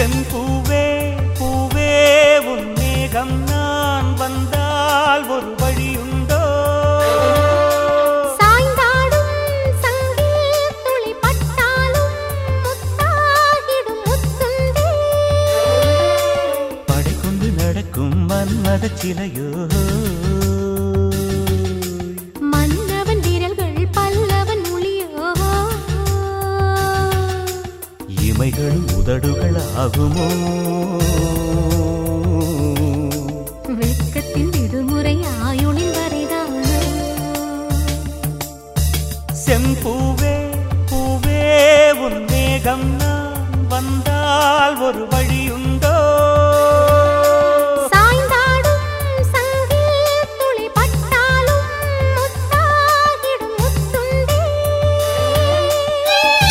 என் பூவே பூவே உன் மேகம் நான் வந்தால் ஒரு வழியுண்டோ சாய்ந்தாடும் சங்கில் துளி பட்டாலும் முத்தாகிடும் முத்துண்டே படை கொண்டு நடக்கும் மன்மத சிலையோ மன்னவன் விரல்கள் பல்லவன் மொழியோ இமைகள் உதடுகள் ஆகுமோ வெட்கத்தின் விடுமுறை ஆயுளின் வரைதானோ செம்பூவே பூவே உன் மேகம் நான் வந்தால் ஒரு வழி